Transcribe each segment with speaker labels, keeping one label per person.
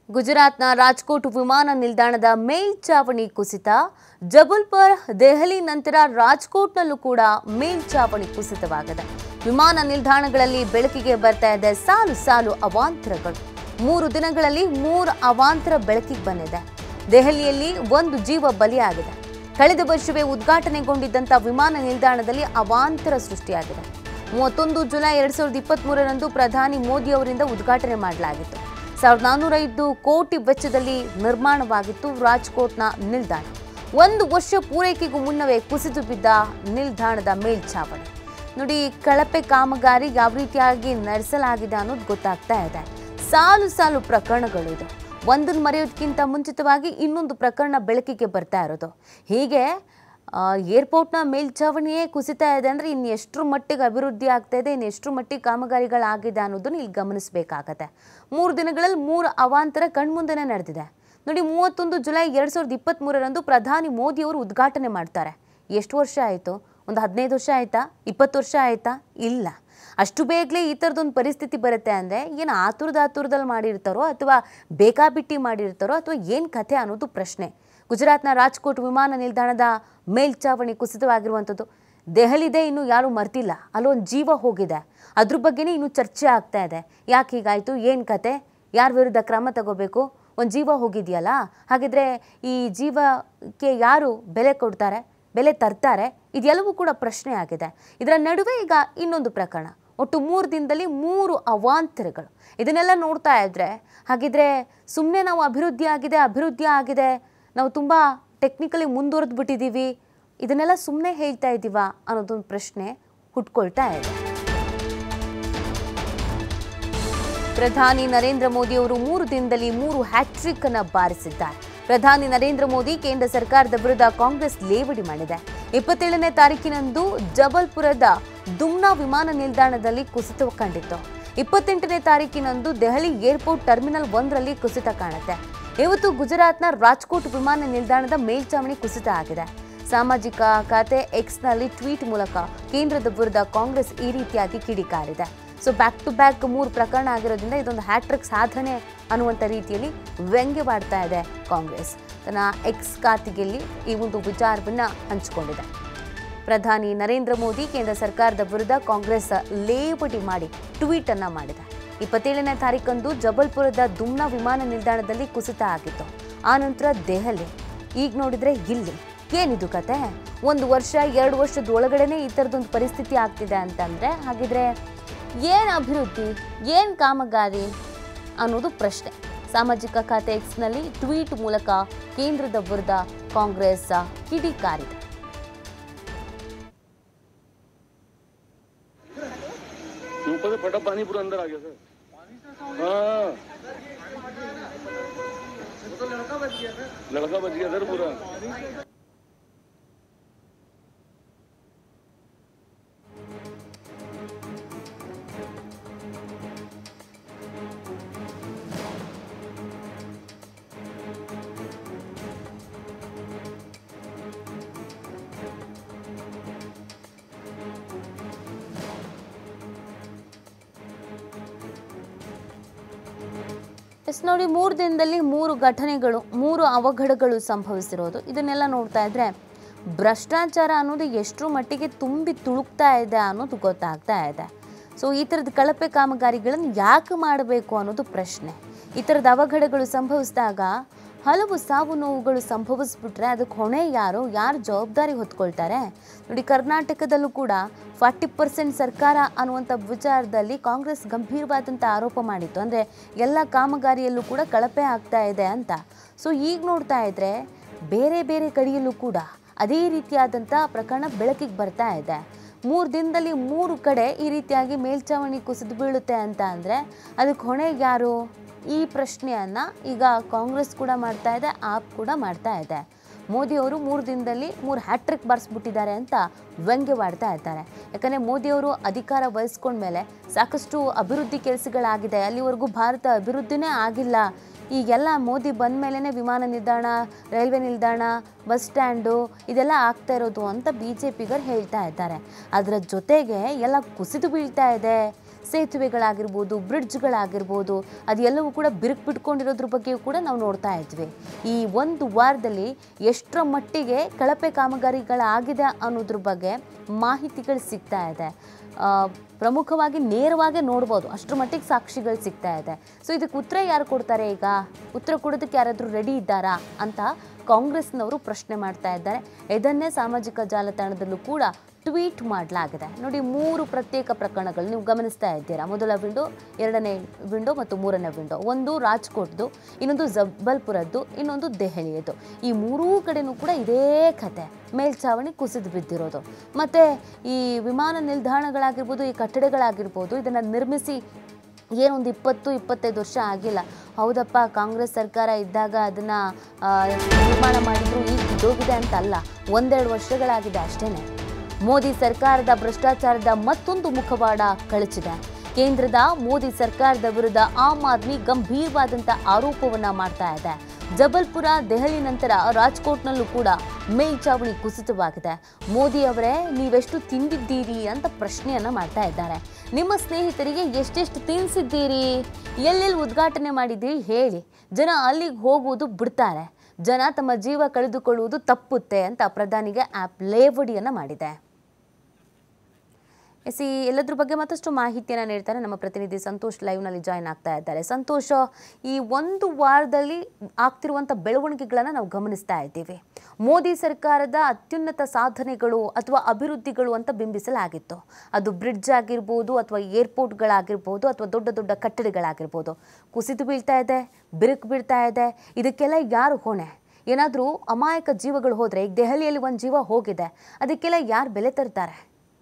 Speaker 1: ಗುಜರಾತ್ನ ರಾಜ್ಕೋಟ್ ವಿಮಾನ ನಿಲ್ದಾಣದ ಮೇಲ್ಚಾವಣಿ ಕುಸಿತ ಜಬಲ್ಪುರ್ ದೆಹಲಿ ನಂತರ ರಾಜ್ಕೋಟ್ನಲ್ಲೂ ಕೂಡ ಮೇಲ್ಚಾವಣಿ ಕುಸಿತವಾಗಿದೆ ವಿಮಾನ ನಿಲ್ದಾಣಗಳಲ್ಲಿ ಬೆಳಕಿಗೆ ಬರ್ತಾ ಇದೆ ಸಾಲು ಸಾಲು ಅವಾಂತರಗಳು ಮೂರು ದಿನಗಳಲ್ಲಿ ಮೂರು ಅವಾಂತರ ಬೆಳಕಿಗೆ ಬಂದಿದೆ ದೆಹಲಿಯಲ್ಲಿ ಒಂದು ಜೀವ ಬಲಿಯಾಗಿದೆ ಕಳೆದ ವರ್ಷವೇ ಉದ್ಘಾಟನೆಗೊಂಡಿದ್ದಂಥ ವಿಮಾನ ನಿಲ್ದಾಣದಲ್ಲಿ ಅವಾಂತರ ಸೃಷ್ಟಿಯಾಗಿದೆ ಮೂವತ್ತೊಂದು ಜುಲೈ ಎರಡ್ ಸಾವಿರದ ಇಪ್ಪತ್ತ್ ಮೂರರಂದು ಪ್ರಧಾನಿ ಮೋದಿ ಅವರಿಂದ ಉದ್ಘಾಟನೆ ಮಾಡಲಾಗಿತ್ತು ಸಾವಿರದ ನಾನ್ನೂರೈದು ಕೋಟಿ ವೆಚ್ಚದಲ್ಲಿ ನಿರ್ಮಾಣವಾಗಿತ್ತು ರಾಜ್ಕೋಟ್ನ ನಿಲ್ದಾಣ ಒಂದು ವರ್ಷ ಪೂರೈಕೆಗೂ ಮುನ್ನವೇ ಕುಸಿದು ಬಿದ್ದ ನಿಲ್ದಾಣದ ಮೇಲ್ಛಾವಣಿ ನೋಡಿ ಕಳಪೆ ಕಾಮಗಾರಿ ಯಾವ ರೀತಿಯಾಗಿ ನಡೆಸಲಾಗಿದೆ ಅನ್ನೋದು ಗೊತ್ತಾಗ್ತಾ ಇದೆ ಸಾಲು ಸಾಲು ಪ್ರಕರಣಗಳು ಇದು ಒಂದನ್ನು ಮರೆಯೋದಕ್ಕಿಂತ ಮುಂಚಿತವಾಗಿ ಇನ್ನೊಂದು ಪ್ರಕರಣ ಬೆಳಕಿಗೆ ಬರ್ತಾ ಇರೋದು ಹೀಗೆ ಆ, ಏರ್ಪೋರ್ಟ್ನ ಮೇಲ್ಛಾವಣಿಯೇ ಕುಸಿತಾ ಇದೆ ಅಂದರೆ ಇನ್ನು ಎಷ್ಟರ ಮಟ್ಟಿಗೆ ಅಭಿವೃದ್ಧಿ ಆಗ್ತಾ ಇದೆ ಇನ್ನು ಎಷ್ಟರ ಮಟ್ಟಿಗೆ ಕಾಮಗಾರಿಗಳಾಗಿದೆ ಅನ್ನೋದನ್ನ ಇಲ್ಲಿ ಗಮನಿಸಬೇಕಾಗತ್ತೆ ಮೂರು ದಿನಗಳಲ್ಲಿ ಮೂರು ಅವಾಂತರ ಕಣ್ಮುಂದೆನೇ ನಡೆದಿದೆ ನೋಡಿ ಮೂವತ್ತೊಂದು ಜುಲೈ ಎರಡು ಸಾವಿರದ ಇಪ್ಪತ್ತ್ಮೂರರಂದು ಪ್ರಧಾನಿ ಮೋದಿಯವರು ಉದ್ಘಾಟನೆ ಮಾಡ್ತಾರೆ ಎಷ್ಟು ವರ್ಷ ಆಯಿತು ಒಂದು ಹದಿನೈದು ವರ್ಷ ಆಯಿತಾ ಇಪ್ಪತ್ತು ವರ್ಷ ಆಯಿತಾ ಇಲ್ಲ ಅಷ್ಟು ಬೇಗಲೇ ಈ ಥರದೊಂದು ಪರಿಸ್ಥಿತಿ ಬರುತ್ತೆ ಅಂದರೆ ಏನು ಆತುರದ ಆತುರದಲ್ಲಿ ಮಾಡಿರ್ತಾರೋ ಅಥವಾ ಬೇಕಾಬಿಟ್ಟಿ ಮಾಡಿರ್ತಾರೋ ಅಥವಾ ಏನು ಕಥೆ ಅನ್ನೋದು ಪ್ರಶ್ನೆ ಗುಜರಾತ್ನ ರಾಜ್ಕೋಟ್ ವಿಮಾನ ನಿಲ್ದಾಣದ ಮೇಲ್ಚಾವಣಿ ಕುಸಿತವಾಗಿರುವಂಥದ್ದು ದೆಹಲಿದೆ ಇನ್ನು ಯಾರೂ ಮರ್ತಿಲ್ಲ ಅಲ್ಲೊಂದು ಜೀವ ಹೋಗಿದೆ ಅದ್ರ ಬಗ್ಗೆನೇ ಇನ್ನೂ ಚರ್ಚೆ ಆಗ್ತಾ ಇದೆ ಯಾಕೆ ಹೀಗಾಯಿತು ಏನು ಕತೆ ಯಾರ ವಿರುದ್ಧ ಕ್ರಮ ತಗೋಬೇಕು ಒಂದು ಜೀವ ಹೋಗಿದೆಯಲ್ಲ ಹಾಗಿದ್ರೆ ಈ ಜೀವಕ್ಕೆ ಯಾರು ಬೆಲೆ ಕೊಡ್ತಾರೆ ಬೆಲೆ ತರ್ತಾರೆ ಇದೆಲ್ಲವೂ ಕೂಡ ಪ್ರಶ್ನೆ ಆಗಿದೆ ಇದರ ನಡುವೆ ಈಗ ಇನ್ನೊಂದು ಪ್ರಕರಣ ಒಟ್ಟು ಮೂರು ದಿನದಲ್ಲಿ ಮೂರು ಅವಾಂತರಗಳು ಇದನ್ನೆಲ್ಲ ನೋಡ್ತಾ ಇದ್ರೆ ಹಾಗಿದ್ರೆ ಸುಮ್ಮನೆ ನಾವು ಅಭಿವೃದ್ಧಿ ಆಗಿದೆ ಅಭಿವೃದ್ಧಿ ಆಗಿದೆ ನಾವು ತುಂಬ ಟೆಕ್ನಿಕಲಿ ಮುಂದುವರೆದು ಬಿಟ್ಟಿದ್ದೀವಿ ಇದನ್ನೆಲ್ಲ ಸುಮ್ಮನೆ ಹೇಳ್ತಾ ಇದ್ದೀವಾ ಅನ್ನೋದೊಂದು ಪ್ರಶ್ನೆ ಹುಟ್ಕೊಳ್ತಾ ಇದೆ ಪ್ರಧಾನಿ ನರೇಂದ್ರ ಮೋದಿ ಅವರು ಮೂರು ದಿನದಲ್ಲಿ ಮೂರು ಹ್ಯಾಟ್ರಿಕ್ ಅನ್ನ ಬಾರಿಸಿದ್ದಾರೆ ಪ್ರಧಾನಿ ನರೇಂದ್ರ ಮೋದಿ ಕೇಂದ್ರ ಸರ್ಕಾರದ ವಿರುದ್ಧ ಕಾಂಗ್ರೆಸ್ ಲೇವಡಿ ಮಾಡಿದೆ ಇಪ್ಪತ್ತೇಳನೇ ತಾರೀಕಿನಂದು ಜಬಲ್ಪುರದ ದುಮ್ನಾ ವಿಮಾನ ನಿಲ್ದಾಣದಲ್ಲಿ ಕುಸಿತ ಕಂಡಿತ್ತು ಇಪ್ಪತ್ತೆಂಟನೇ ತಾರೀಕಿನಂದು ದೆಹಲಿ ಏರ್ಪೋರ್ಟ್ ಟರ್ಮಿನಲ್ ಒಂದರಲ್ಲಿ ಕುಸಿತ ಕಾಣುತ್ತೆ ಇವತ್ತು ಗುಜರಾತ್ನ ರಾಜ್ಕೋಟ್ ವಿಮಾನ ನಿಲ್ದಾಣದ ಮೇಲ್ಚಾವಣಿ ಕುಸಿತ ಆಗಿದೆ ಸಾಮಾಜಿಕ ಖಾತೆ ಎಕ್ಸ್ನಲ್ಲಿ ಟ್ವೀಟ್ ಮೂಲಕ ಕೇಂದ್ರದ ವಿರುದ್ಧ ಕಾಂಗ್ರೆಸ್ ಈ ರೀತಿಯಾಗಿ ಕಿಡಿಕಾರಿದೆ ಸೊ ಬ್ಯಾಕ್ ಟು ಬ್ಯಾಕ್ ಮೂರು ಪ್ರಕರಣ ಆಗಿರೋದ್ರಿಂದ ಇದೊಂದು ಹ್ಯಾಟ್ರಿಕ್ ಸಾಧನೆ ಅನ್ನುವಂಥ ರೀತಿಯಲ್ಲಿ ವ್ಯಂಗ್ಯವಾಡ್ತಾ ಇದೆ ಕಾಂಗ್ರೆಸ್ ತನ್ನ ಎಕ್ಸ್ ಖಾತೆಯಲ್ಲಿ ಈ ಒಂದು ವಿಚಾರವನ್ನ ಹಂಚಿಕೊಂಡಿದೆ ಪ್ರಧಾನಿ ನರೇಂದ್ರ ಮೋದಿ ಕೇಂದ್ರ ಸರ್ಕಾರದ ವಿರುದ್ಧ ಕಾಂಗ್ರೆಸ್ ಲೇವಡಿ ಮಾಡಿ ಟ್ವೀಟ್ ಅನ್ನ ಮಾಡಿದೆ ಇಪ್ಪತ್ತೇಳನೇ ತಾರೀಕಂದು ಜಬಲ್ಪುರದ ದುಮ್ನಾ ವಿಮಾನ ನಿಲ್ದಾಣದಲ್ಲಿ ಕುಸಿತ ಆಗಿತ್ತು ಆನಂತರ ದೆಹಲಿ ಈಗ ನೋಡಿದ್ರೆ ಇಲ್ಲಿ ಏನಿದು ಕತೆ ಒಂದು ವರ್ಷ ಎರಡು ವರ್ಷದ ಒಳಗಡೆನೆ ಈ ಥರದೊಂದು ಪರಿಸ್ಥಿತಿ ಆಗ್ತಿದೆ ಅಂತಂದ್ರೆ ಹಾಗಿದ್ರೆ ಏನು ಅಭಿವೃದ್ಧಿ ಏನು ಕಾಮಗಾರಿ ಅನ್ನೋದು ಪ್ರಶ್ನೆ ಸಾಮಾಜಿಕ ಖಾತೆ ಎಕ್ಸ್ನಲ್ಲಿ ಟ್ವೀಟ್ ಮೂಲಕ ಕೇಂದ್ರದ ವಿರುದ್ಧ ಕಾಂಗ್ರೆಸ್ ಕಿಡಿಕಾರಿದೆ
Speaker 2: ऊपर से फटा पानी पूरा अंदर आ गया सर हाँ लड़का बच गया सर पूरा
Speaker 1: ಎಸ್ ನೋಡಿ ಮೂರು ದಿನದಲ್ಲಿ ಮೂರು ಘಟನೆಗಳು ಮೂರು ಅವಘಡಗಳು ಸಂಭವಿಸಿರೋದು ಇದನ್ನೆಲ್ಲ ನೋಡ್ತಾ ಇದ್ರೆ ಭ್ರಷ್ಟಾಚಾರ ಅನ್ನೋದು ಎಷ್ಟರ ಮಟ್ಟಿಗೆ ತುಂಬಿ ತುಳುಕ್ತಾ ಇದೆ ಅನ್ನೋದು ಗೊತ್ತಾಗ್ತಾ ಇದೆ ಸೊ ಈ ಥರದ ಕಳಪೆ ಕಾಮಗಾರಿಗಳನ್ನು ಯಾಕೆ ಮಾಡಬೇಕು ಅನ್ನೋದು ಪ್ರಶ್ನೆ ಈ ಥರದ ಅವಘಡಗಳು ಸಂಭವಿಸಿದಾಗ ಹಲವು ಸಾವು ನೋವುಗಳು ಸಂಭವಿಸ್ಬಿಟ್ರೆ ಅದಕ್ಕೆ ಹೊಣೆ ಯಾರು ಯಾರು ಜವಾಬ್ದಾರಿ ಹೊತ್ಕೊಳ್ತಾರೆ ನೋಡಿ ಕರ್ನಾಟಕದಲ್ಲೂ ಕೂಡ ಫಾರ್ಟಿ ಪರ್ಸೆಂಟ್ ಸರ್ಕಾರ ಅನ್ನುವಂಥ ವಿಚಾರದಲ್ಲಿ ಕಾಂಗ್ರೆಸ್ ಗಂಭೀರವಾದಂಥ ಆರೋಪ ಮಾಡಿತ್ತು ಅಂದರೆ ಎಲ್ಲ ಕಾಮಗಾರಿಯಲ್ಲೂ ಕೂಡ ಕಳಪೆ ಆಗ್ತಾ ಇದೆ ಅಂತ ಸೊ ಈಗ ನೋಡ್ತಾ ಇದ್ರೆ ಬೇರೆ ಬೇರೆ ಕಡೆಯಲ್ಲೂ ಕೂಡ ಅದೇ ರೀತಿಯಾದಂಥ ಪ್ರಕರಣ ಬೆಳಕಿಗೆ ಬರ್ತಾ ಇದೆ ಮೂರು ದಿನದಲ್ಲಿ ಮೂರು ಕಡೆ ಈ ರೀತಿಯಾಗಿ ಮೇಲ್ಚಾವಣಿ ಕುಸಿದು ಬೀಳುತ್ತೆ ಅಂತ ಅಂದರೆ ಅದಕ್ಕೆ ಹೊಣೆ ಯಾರು ಈ ಪ್ರಶ್ನೆಯನ್ನ ಈಗ ಕಾಂಗ್ರೆಸ್ ಕೂಡ ಮಾಡ್ತಾ ಇದೆ ಆಪ್ ಕೂಡ ಮಾಡ್ತಾ ಇದೆ ಮೋದಿ ಅವರು ಮೂರು ದಿನದಲ್ಲಿ ಮೂರು ಹ್ಯಾಟ್ರಿಕ್ ಬಾರಿಸ್ಬಿಟ್ಟಿದ್ದಾರೆ ಅಂತ ವ್ಯಂಗ್ಯವಾಡ್ತಾ ಇದ್ದಾರೆ ಯಾಕಂದರೆ ಮೋದಿಯವರು ಅಧಿಕಾರ ವಹಿಸ್ಕೊಂಡ್ಮೇಲೆ ಸಾಕಷ್ಟು ಅಭಿವೃದ್ಧಿ ಕೆಲಸಗಳಾಗಿದೆ ಅಲ್ಲಿವರೆಗೂ ಭಾರತ ಅಭಿವೃದ್ಧಿನೇ ಆಗಿಲ್ಲ ಈಗೆಲ್ಲ ಮೋದಿ ಬಂದ ಮೇಲೇ ವಿಮಾನ ನಿಲ್ದಾಣ ರೈಲ್ವೆ ನಿಲ್ದಾಣ ಬಸ್ ಸ್ಟ್ಯಾಂಡು ಇದೆಲ್ಲ ಆಗ್ತಾ ಇರೋದು ಅಂತ ಬಿ ಜೆ ಪಿಗರು ಹೇಳ್ತಾ ಇದ್ದಾರೆ ಅದರ ಜೊತೆಗೆ ಎಲ್ಲ ಕುಸಿದು ಬೀಳ್ತಾ ಇದೆ ಸೇತುವೆಗಳಾಗಿರ್ಬೋದು ಬ್ರಿಡ್ಜ್ಗಳಾಗಿರ್ಬೋದು ಅದೆಲ್ಲವೂ ಕೂಡ ಬಿರುಕು ಬಿಟ್ಕೊಂಡಿರೋದ್ರ ಬಗ್ಗೆಯೂ ಕೂಡ ನಾವು ನೋಡ್ತಾ ಇದ್ವಿ ಈ ಒಂದು ವಾರದಲ್ಲಿ ಎಷ್ಟರ ಮಟ್ಟಿಗೆ ಕಳಪೆ ಕಾಮಗಾರಿಗಳಾಗಿದೆ ಅನ್ನೋದ್ರ ಬಗ್ಗೆ ಮಾಹಿತಿಗಳು ಸಿಗ್ತಾ ಇದೆ ಆ, ಪ್ರಮುಖವಾಗಿ ನೇರವಾಗಿ ನೋಡ್ಬೋದು ಅಷ್ಟರ ಮಟ್ಟಿಗೆ ಸಾಕ್ಷಿಗಳು ಸಿಗ್ತಾ ಇದೆ ಸೊ ಇದಕ್ಕೆ ಉತ್ತರ ಯಾರು ಕೊಡ್ತಾರೆ ಈಗ ಉತ್ತರ ಕೊಡೋದಕ್ಕೆ ಯಾರಾದರೂ ರೆಡಿ ಇದ್ದಾರಾ ಅಂತ ಕಾಂಗ್ರೆಸ್ನವರು ಪ್ರಶ್ನೆ ಮಾಡ್ತಾ ಇದ್ದಾರೆ ಇದನ್ನೇ ಸಾಮಾಜಿಕ ಜಾಲತಾಣದಲ್ಲೂ ಕೂಡ ಟ್ವೀಟ್ ಮಾಡಲಾಗಿದೆ ನೋಡಿ ಮೂರು ಪ್ರತ್ಯೇಕ ಪ್ರಕರಣಗಳು ನೀವು ಗಮನಿಸ್ತಾ ಇದ್ದೀರಾ ಮೊದಲ ವಿಂಡೋ ಎರಡನೇ ವಿಂಡೋ ಮತ್ತು ಮೂರನೇ ವಿಂಡೋ ಒಂದು ರಾಜ್ಕೋಟ್ದು ಇನ್ನೊಂದು ಜಬ್ಬಲ್ಪುರದ್ದು ಇನ್ನೊಂದು ದೆಹಲಿಯದು ಈ ಮೂರೂ ಕಡೆನೂ ಕೂಡ ಇದೇ ಕತೆ ಮೇಲ್ಛಾವಣಿ ಕುಸಿದು ಬಿದ್ದಿರೋದು ಮತ್ತು ಈ ವಿಮಾನ ನಿಲ್ದಾಣಗಳಾಗಿರ್ಬೋದು ಈ ಕಟ್ಟಡಗಳಾಗಿರ್ಬೋದು ಇದನ್ನು ನಿರ್ಮಿಸಿ ಏನೊಂದು ಇಪ್ಪತ್ತು ಇಪ್ಪತ್ತೈದು ವರ್ಷ ಆಗಿಲ್ಲ ಹೌದಪ್ಪ ಕಾಂಗ್ರೆಸ್ ಸರ್ಕಾರ ಇದ್ದಾಗ ಅದನ್ನು ನಿರ್ಮಾಣ ಮಾಡಿದ್ರು ಈಗ ಬಿದ್ದೋಗಿದೆ ಅಂತ ಅಲ್ಲ ಒಂದೆರಡು ವರ್ಷಗಳಾಗಿದೆ ಅಷ್ಟೇ ಮೋದಿ ಸರ್ಕಾರದ ಭ್ರಷ್ಟಾಚಾರದ ಮತ್ತೊಂದು ಮುಖವಾಡ ಕಳಚಿದೆ ಕೇಂದ್ರದ ಮೋದಿ ಸರ್ಕಾರದ ವಿರುದ್ಧ ಆಮ್ ಆದ್ಮಿ ಗಂಭೀರವಾದಂಥ ಆರೋಪವನ್ನ ಮಾಡ್ತಾ ಇದೆ ಜಬಲ್ಪುರ ದೆಹಲಿ ನಂತರ ರಾಜ್ಕೋಟ್ನಲ್ಲೂ ಕೂಡ ಮೇಲ್ಚಾವಣಿ ಕುಸಿತವಾಗಿದೆ ಮೋದಿ ಅವರೇ ನೀವೆಷ್ಟು ತಿಂದಿದ್ದೀರಿ ಅಂತ ಪ್ರಶ್ನೆಯನ್ನ ಮಾಡ್ತಾ ಇದ್ದಾರೆ ನಿಮ್ಮ ಸ್ನೇಹಿತರಿಗೆ ಎಷ್ಟೆಷ್ಟು ತಿನ್ನಿಸಿದ್ದೀರಿ ಎಲ್ಲೆಲ್ಲಿ ಉದ್ಘಾಟನೆ ಮಾಡಿದ್ದೀರಿ ಹೇಳಿ ಜನ ಅಲ್ಲಿಗೆ ಹೋಗುವುದು ಬಿಡ್ತಾರೆ ಜನ ತಮ್ಮ ಜೀವ ಕಳೆದುಕೊಳ್ಳುವುದು ತಪ್ಪುತ್ತೆ ಅಂತ ಪ್ರಧಾನಿಗೆ ಆ್ಯಪ್ ಲೇವಡಿಯನ್ನು ಮಾಡಿದೆ ಎಸ್ ಈ ಎಲ್ಲದ್ರ ಬಗ್ಗೆ ಮತ್ತಷ್ಟು ಮಾಹಿತಿಯನ್ನು ನೀಡ್ತಾರೆ ನಮ್ಮ ಪ್ರತಿನಿಧಿ ಸಂತೋಷ್ ಲೈವ್ನಲ್ಲಿ ಜಾಯ್ನ್ ಆಗ್ತಾ ಇದ್ದಾರೆ ಸಂತೋಷ್ ಈ ಒಂದು ವಾರದಲ್ಲಿ ಆಗ್ತಿರುವಂಥ ಬೆಳವಣಿಗೆಗಳನ್ನು ನಾವು ಗಮನಿಸ್ತಾ ಇದ್ದೀವಿ ಮೋದಿ ಸರ್ಕಾರದ ಅತ್ಯುನ್ನತ ಸಾಧನೆಗಳು ಅಥವಾ ಅಭಿವೃದ್ಧಿಗಳು ಅಂತ ಬಿಂಬಿಸಲಾಗಿತ್ತು ಅದು ಬ್ರಿಡ್ಜ್ ಆಗಿರ್ಬೋದು ಅಥವಾ ಏರ್ಪೋರ್ಟ್ಗಳಾಗಿರ್ಬೋದು ಅಥವಾ ದೊಡ್ಡ ದೊಡ್ಡ ಕಟ್ಟಡಗಳಾಗಿರ್ಬೋದು ಕುಸಿದು ಬೀಳ್ತಾ ಇದೆ ಬಿರುಕು ಬೀಳ್ತಾ ಇದೆ ಇದಕ್ಕೆಲ್ಲ ಯಾರು ಹೊಣೆ ಏನಾದರೂ ಅಮಾಯಕ ಜೀವಗಳು ಹೋದರೆ ಈಗ ದೆಹಲಿಯಲ್ಲಿ ಒಂದು ಜೀವ ಹೋಗಿದೆ ಅದಕ್ಕೆಲ್ಲ ಯಾರು ಬೆಲೆ ತರ್ತಾರೆ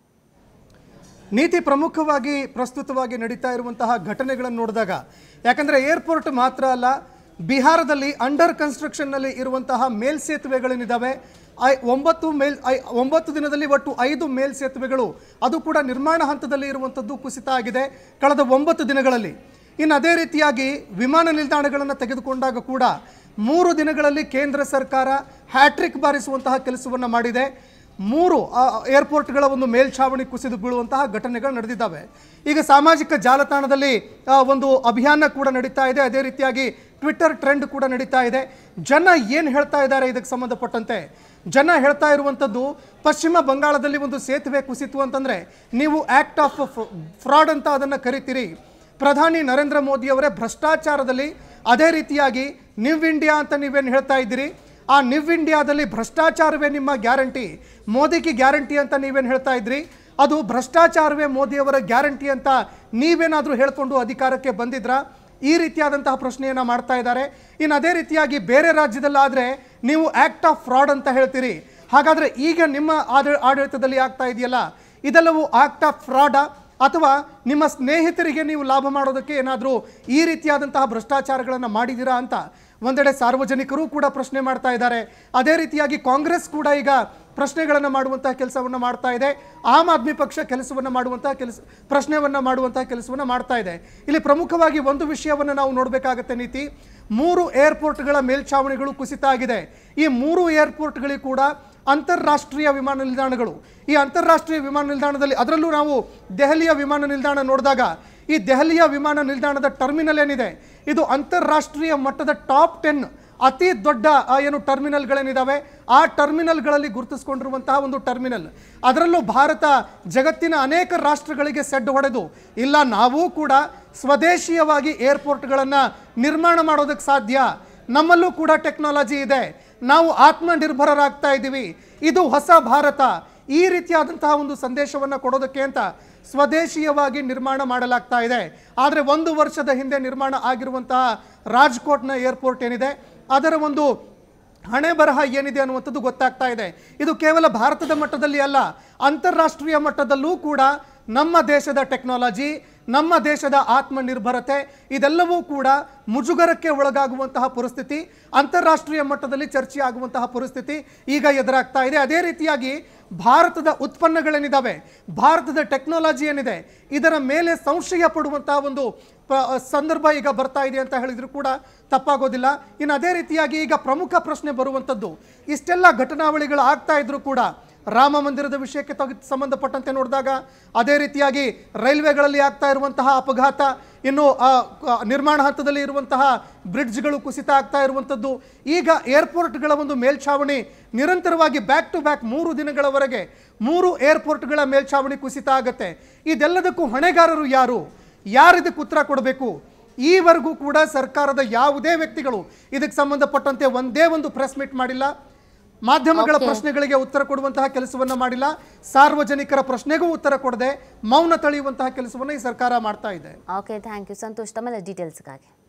Speaker 3: ನೀತಿ ಪ್ರಮುಖವಾಗಿ ಪ್ರಸ್ತುತವಾಗಿ ನಡೀತಾ ಇರುವಂತಹ ಘಟನೆಗಳನ್ನು ನೋಡಿದಾಗ ಯಾಕಂದರೆ ಏರ್ಪೋರ್ಟ್ ಮಾತ್ರ ಅಲ್ಲ ಬಿಹಾರದಲ್ಲಿ ಅಂಡರ್ ಕನ್ಸ್ಟ್ರಕ್ಷನ್ನಲ್ಲಿ ಇರುವಂತಹ ಮೇಲ್ಸೇತುವೆಗಳೇನಿದ್ದಾವೆ ಐ ಒಂಬತ್ತು ಮೇಲ್ ಐ ಒಂಬತ್ತು ದಿನದಲ್ಲಿ ಒಟ್ಟು ಐದು ಮೇಲ್ಸೇತುವೆಗಳು ಅದು ಕೂಡ ನಿರ್ಮಾಣ ಹಂತದಲ್ಲಿ ಇರುವಂಥದ್ದು ಕುಸಿತ ಆಗಿದೆ ಕಳೆದ ಒಂಬತ್ತು ದಿನಗಳಲ್ಲಿ ಇನ್ನು ಅದೇ ರೀತಿಯಾಗಿ ವಿಮಾನ ನಿಲ್ದಾಣಗಳನ್ನು ತೆಗೆದುಕೊಂಡಾಗ ಕೂಡ ಮೂರು ದಿನಗಳಲ್ಲಿ ಕೇಂದ್ರ ಸರ್ಕಾರ ಹ್ಯಾಟ್ರಿಕ್ ಬಾರಿಸುವಂತಹ ಕೆಲಸವನ್ನು ಮಾಡಿದೆ ಮೂರು ಆ, ಏರ್ಪೋರ್ಟ್ಗಳ ಒಂದು ಮೇಲ್ಛಾವಣಿ ಕುಸಿದು ಬೀಳುವಂತಹ ಘಟನೆಗಳು ನಡೆದಿದ್ದಾವೆ ಈಗ ಸಾಮಾಜಿಕ ಜಾಲತಾಣದಲ್ಲಿ ಆ, ಒಂದು ಅಭಿಯಾನ ಕೂಡ ನಡೀತಾ ಇದೆ ಅದೇ ರೀತಿಯಾಗಿ ಟ್ವಿಟ್ಟರ್ ಟ್ರೆಂಡ್ ಕೂಡ ನಡೀತಾ ಇದೆ ಜನ ಏನು ಹೇಳ್ತಾ ಇದ್ದಾರೆ ಇದಕ್ಕೆ ಸಂಬಂಧಪಟ್ಟಂತೆ ಜನ ಹೇಳ್ತಾ ಇರುವಂಥದ್ದು ಪಶ್ಚಿಮ ಬಂಗಾಳದಲ್ಲಿ ಒಂದು ಸೇತುವೆ ಕುಸಿತು ಅಂತಂದರೆ ನೀವು ಆ್ಯಕ್ಟ್ ಆಫ್ ಫ್ರಾಡ್ ಅಂತ ಅದನ್ನು ಕರಿತೀರಿ ಪ್ರಧಾನಿ ನರೇಂದ್ರ ಮೋದಿ ಅವರೇ ಭ್ರಷ್ಟಾಚಾರದಲ್ಲಿ ಅದೇ ರೀತಿಯಾಗಿ ನಿವ್ ಇಂಡಿಯಾ ಅಂತ ನೀವೇನು ಹೇಳ್ತಾ ಇದ್ದೀರಿ ಆ ನಿವ್ ಇಂಡಿಯಾದಲ್ಲಿ ಭ್ರಷ್ಟಾಚಾರವೇ ನಿಮ್ಮ ಗ್ಯಾರಂಟಿ ಮೋದಿಗೆ ಗ್ಯಾರಂಟಿ ಅಂತ ನೀವೇನು ಹೇಳ್ತಾ ಇದ್ರಿ ಅದು ಭ್ರಷ್ಟಾಚಾರವೇ ಮೋದಿಯವರ ಗ್ಯಾರಂಟಿ ಅಂತ ನೀವೇನಾದರೂ ಹೇಳ್ಕೊಂಡು ಅಧಿಕಾರಕ್ಕೆ ಬಂದಿದ್ರಾ ಈ ರೀತಿಯಾದಂತಹ ಪ್ರಶ್ನೆಯನ್ನು ಮಾಡ್ತಾ ಇದ್ದಾರೆ ಇನ್ನು ಅದೇ ರೀತಿಯಾಗಿ ಬೇರೆ ರಾಜ್ಯದಲ್ಲಾದರೆ ನೀವು ಆ್ಯಕ್ಟ್ ಆಫ್ ಫ್ರಾಡ್ ಅಂತ ಹೇಳ್ತೀರಿ ಹಾಗಾದರೆ ಈಗ ನಿಮ್ಮ ಆಡ ಆಡಳಿತದಲ್ಲಿ ಆಗ್ತಾ ಇದೆಯಲ್ಲ ಇದೆಲ್ಲವೂ ಆಕ್ಟ್ ಆಫ್ ಫ್ರಾಡಾ ಅಥವಾ ನಿಮ್ಮ ಸ್ನೇಹಿತರಿಗೆ ನೀವು ಲಾಭ ಮಾಡೋದಕ್ಕೆ ಏನಾದರೂ ಈ ರೀತಿಯಾದಂತಹ ಭ್ರಷ್ಟಾಚಾರಗಳನ್ನು ಮಾಡಿದ್ದೀರಾ ಅಂತ ಒಂದೆಡೆ ಸಾರ್ವಜನಿಕರು ಕೂಡ ಪ್ರಶ್ನೆ ಮಾಡ್ತಾ ಇದ್ದಾರೆ ಅದೇ ರೀತಿಯಾಗಿ ಕಾಂಗ್ರೆಸ್ ಕೂಡ ಈಗ ಪ್ರಶ್ನೆಗಳನ್ನು ಮಾಡುವಂತಹ ಕೆಲಸವನ್ನು ಮಾಡ್ತಾ ಇದೆ ಆಮ್ ಆದ್ಮಿ ಪಕ್ಷ ಕೆಲಸವನ್ನು ಮಾಡುವಂತಹ ಕೆಲಸ ಪ್ರಶ್ನೆಯನ್ನು ಮಾಡುವಂತಹ ಕೆಲಸವನ್ನು ಮಾಡ್ತಾ ಇದೆ ಇಲ್ಲಿ ಪ್ರಮುಖವಾಗಿ ಒಂದು ವಿಷಯವನ್ನು ನಾವು ನೋಡಬೇಕಾಗತ್ತೆ ನೀತಿ ಮೂರು ಏರ್ಪೋರ್ಟ್ಗಳ ಮೇಲ್ಛಾವಣಿಗಳು ಕುಸಿತ ಆಗಿದೆ ಈ ಮೂರು ಏರ್ಪೋರ್ಟ್ಗಳಿಗೆ ಕೂಡ ಅಂತಾರಾಷ್ಟ್ರೀಯ ವಿಮಾನ ನಿಲ್ದಾಣಗಳು ಈ ಅಂತಾರಾಷ್ಟ್ರೀಯ ವಿಮಾನ ನಿಲ್ದಾಣದಲ್ಲಿ ಅದರಲ್ಲೂ ನಾವು ದೆಹಲಿಯ ವಿಮಾನ ನಿಲ್ದಾಣ ನೋಡಿದಾಗ ಈ ದೆಹಲಿಯ ವಿಮಾನ ನಿಲ್ದಾಣದ ಟರ್ಮಿನಲ್ ಏನಿದೆ ಇದು ಅಂತಾರಾಷ್ಟ್ರೀಯ ಮಟ್ಟದ ಟಾಪ್ ಟೆನ್ ಅತಿ ದೊಡ್ಡ ಆ, ಏನು ಟರ್ಮಿನಲ್ಗಳೇನಿದ್ದಾವೆ ಆ ಟರ್ಮಿನಲ್ಗಳಲ್ಲಿ ಗುರುತಿಸ್ಕೊಂಡಿರುವಂತಹ ಒಂದು ಟರ್ಮಿನಲ್ ಅದರಲ್ಲೂ ಭಾರತ ಜಗತ್ತಿನ ಅನೇಕ ರಾಷ್ಟ್ರಗಳಿಗೆ ಸೆಡ್ ಹೊಡೆದು ಇಲ್ಲ ನಾವೂ ಕೂಡ ಸ್ವದೇಶೀಯವಾಗಿ ಏರ್ಪೋರ್ಟ್ಗಳನ್ನು ನಿರ್ಮಾಣ ಮಾಡೋದಕ್ಕೆ ಸಾಧ್ಯ ನಮ್ಮಲ್ಲೂ ಕೂಡ ಟೆಕ್ನಾಲಜಿ ಇದೆ ನಾವು ಆತ್ಮನಿರ್ಭರರಾಗ್ತಾ ಇದ್ದೀವಿ ಇದು ಹೊಸ ಭಾರತ ಈ ರೀತಿಯಾದಂತಹ ಒಂದು ಸಂದೇಶವನ್ನು ಕೊಡೋದಕ್ಕೆ ಅಂತ ಸ್ವದೇಶೀಯವಾಗಿ ನಿರ್ಮಾಣ ಮಾಡಲಾಗ್ತಾ ಇದೆ ಆದರೆ ಒಂದು ವರ್ಷದ ಹಿಂದೆ ನಿರ್ಮಾಣ ಆಗಿರುವಂತಹ ರಾಜ್ಕೋಟ್ನ ಏರ್ಪೋರ್ಟ್ ಏನಿದೆ ಅದರ ಒಂದು ಹಣೆ ಬರಹ ಏನಿದೆ ಅನ್ನುವಂಥದ್ದು ಗೊತ್ತಾಗ್ತಾ ಇದೆ ಇದು ಕೇವಲ ಭಾರತದ ಮಟ್ಟದಲ್ಲಿ ಅಲ್ಲ ಅಂತಾರಾಷ್ಟ್ರೀಯ ಮಟ್ಟದಲ್ಲೂ ಕೂಡ ನಮ್ಮ ದೇಶದ ಟೆಕ್ನಾಲಜಿ ನಮ್ಮ ದೇಶದ ಆತ್ಮನಿರ್ಭರತೆ ಇದೆಲ್ಲವೂ ಕೂಡ ಮುಜುಗರಕ್ಕೆ ಒಳಗಾಗುವಂತಹ ಪರಿಸ್ಥಿತಿ ಅಂತಾರಾಷ್ಟ್ರೀಯ ಮಟ್ಟದಲ್ಲಿ ಚರ್ಚೆ ಆಗುವಂತಹ ಪರಿಸ್ಥಿತಿ ಈಗ ಎದುರಾಗ್ತಾ ಇದೆ ಅದೇ ರೀತಿಯಾಗಿ ಭಾರತದ ಉತ್ಪನ್ನಗಳೇನಿದ್ದಾವೆ ಭಾರತದ ಟೆಕ್ನಾಲಜಿ ಏನಿದೆ ಇದರ ಮೇಲೆ ಸಂಶಯ ಪಡುವಂತಹ ಒಂದು ಪ- ಸಂದರ್ಭ ಈಗ ಬರ್ತಾ ಇದೆ ಅಂತ ಹೇಳಿದ್ರು ಕೂಡ ತಪ್ಪಾಗೋದಿಲ್ಲ ಇನ್ನು ಅದೇ ರೀತಿಯಾಗಿ ಈಗ ಪ್ರಮುಖ ಪ್ರಶ್ನೆ ಬರುವಂಥದ್ದು ಇಷ್ಟೆಲ್ಲ ಘಟನಾವಳಿಗಳು ಆಗ್ತಾ ಇದ್ರು ಕೂಡ ರಾಮ ಮಂದಿರದ ವಿಷಯಕ್ಕೆ ತಗ ಸಂಬಂಧಪಟ್ಟಂತೆ ನೋಡಿದಾಗ ಅದೇ ರೀತಿಯಾಗಿ ರೈಲ್ವೆಗಳಲ್ಲಿ ಆಗ್ತಾ ಇರುವಂತಹ ಅಪಘಾತ ಇನ್ನು ಆ, ಕ- ನಿರ್ಮಾಣ ಹಂತದಲ್ಲಿ ಇರುವಂತಹ ಬ್ರಿಡ್ಜ್ಗಳು ಕುಸಿತ ಆಗ್ತಾ ಇರುವಂಥದ್ದು ಈಗ ಏರ್ಪೋರ್ಟ್ಗಳ ಒಂದು ಮೇಲ್ಛಾವಣಿ ನಿರಂತರವಾಗಿ ಬ್ಯಾಕ್ ಟು ಬ್ಯಾಕ್ ಮೂರು ದಿನಗಳವರೆಗೆ ಮೂರು ಏರ್ಪೋರ್ಟ್ಗಳ ಮೇಲ್ಛಾವಣಿ ಕುಸಿತ ಆಗತ್ತೆ ಇದೆಲ್ಲದಕ್ಕೂ ಹೊಣೆಗಾರರು ಯಾರು ಯಾರಿದಕ್ಕೆ ಉತ್ತರ ಕೊಡಬೇಕು ಈವರೆಗೂ ಕೂಡ ಸರ್ಕಾರದ ಯಾವುದೇ ವ್ಯಕ್ತಿಗಳು ಇದಕ್ಕೆ ಸಂಬಂಧಪಟ್ಟಂತೆ ಒಂದೇ ಒಂದು ಪ್ರೆಸ್ ಮೀಟ್ ಮಾಡಿಲ್ಲ ಮಾಧ್ಯಮಗಳ ಪ್ರಶ್ನೆಗಳಿಗೆ ಉತ್ತರ ಕೊಡುವಂತಹ ಕೆಲಸವನ್ನ ಮಾಡಿಲ್ಲ ಸಾರ್ವಜನಿಕರ ಪ್ರಶ್ನೆಗೂ ಉತ್ತರ ಕೊಡದೆ ಮೌನ ತಳೆಯುವಂತಹ ಕೆಲಸವನ್ನ ಈ ಸರ್ಕಾರ ಮಾಡ್ತಾ ಇದೆ
Speaker 1: ಓಕೆ ಥ್ಯಾಂಕ್ ಯು ಸಂತೋಷ್ ತಮ್ಮೆಲ್ಲ ಡೀಟೇಲ್ಸ್ಗಾಗಿ